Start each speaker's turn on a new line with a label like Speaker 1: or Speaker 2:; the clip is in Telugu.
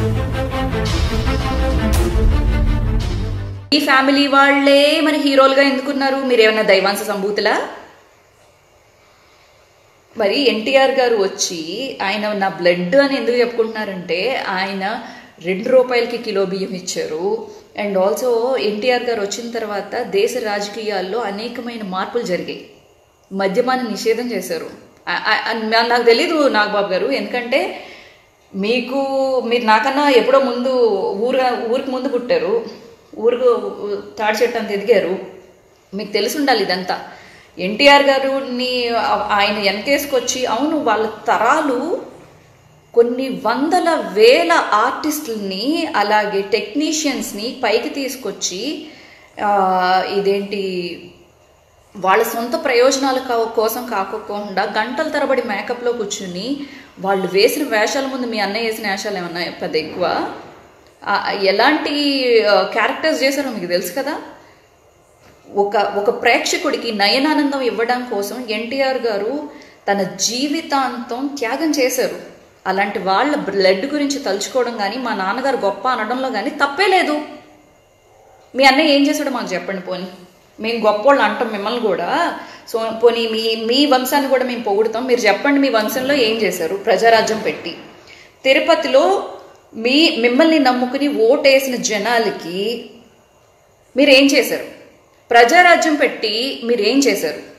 Speaker 1: ఈ ఫ్యామిలీ వాళ్ళే మరి హీరోలుగా ఎందుకున్నారు మీరేమన్నా దైవాంశ సంభూతులా మరి ఎన్టీఆర్ గారు వచ్చి ఆయన నా బ్లడ్ అని ఎందుకు చెప్పుకుంటున్నారంటే ఆయన రెండు రూపాయలకి కిలో బియ్యం ఇచ్చారు అండ్ ఆల్సో ఎన్టీఆర్ గారు వచ్చిన తర్వాత దేశ రాజకీయాల్లో అనేకమైన మార్పులు జరిగాయి మద్యపాన నిషేధం చేశారు ఆ- ఆ- ఆ- నా- నాకు తెలీదు నాగబాబు గారు ఎందుకంటే మీకు మీరు నాకన్నా ఎప్పుడో ముందు ఊరు ఊరికి ముందు పుట్టారు ఊరుకు తాడి చెట్టు అంత ఎదిగారు మీకు తెలిసి ఉండాలి ఇదంతా ఎన్టీఆర్ గారుని ఆ- ఆయన వెనకేసుకొచ్చి అవును వాళ్ళ తరాలు కొన్ని వందల వేల ఆర్టిస్టుల్ని అలాగే టెక్నీషియన్స్ని పైకి తీసుకొచ్చి ఆ, ఇదేంటి వాళ్ళ సొంత ప్రయోజనాల కా- కోసం కాకోకుండా గంటల తరబడి మేకప్లో కూర్చుని వాళ్ళు వేసిన వేషాల ముందు మీ అన్నయ్య వేసిన వేషాలు ఏమన్నా పెద్ద ఎక్కువ ఆ, ఎలాంటి క్యారెక్టర్స్ చేశారో మీకు తెలుసు కదా ఒక ఒక ప్రేక్షకుడికి నయనానందం ఇవ్వడం కోసం ఎన్టీఆర్ గారు తన జీవితాంతం త్యాగం చేశారు అలాంటి వాళ్ళ బ్లడ్ గురించి తలుచుకోవడం కానీ మా నాన్నగారు గొప్ప అనడంలో కానీ తప్పే లేదు మీ అన్నయ్య ఏం చేశాడో మాకు చెప్పండి పోనీ మేము గొప్పోళ్ళు అంటాం మిమ్మల్ని కూడా సో పోనీ మీ మీ వంశాన్ని కూడా మేము పొగుడుతాం మీరు చెప్పండి మీ వంశంలో ఏం చేశారు ప్రజారాజ్యం పెట్టి తిరుపతిలో మీ మిమ్మల్ని నమ్ముకుని ఓటేసిన జనాలకి మీరు ఏం చేశారు ప్రజారాజ్యం పెట్టి మీరు ఏం చేశారు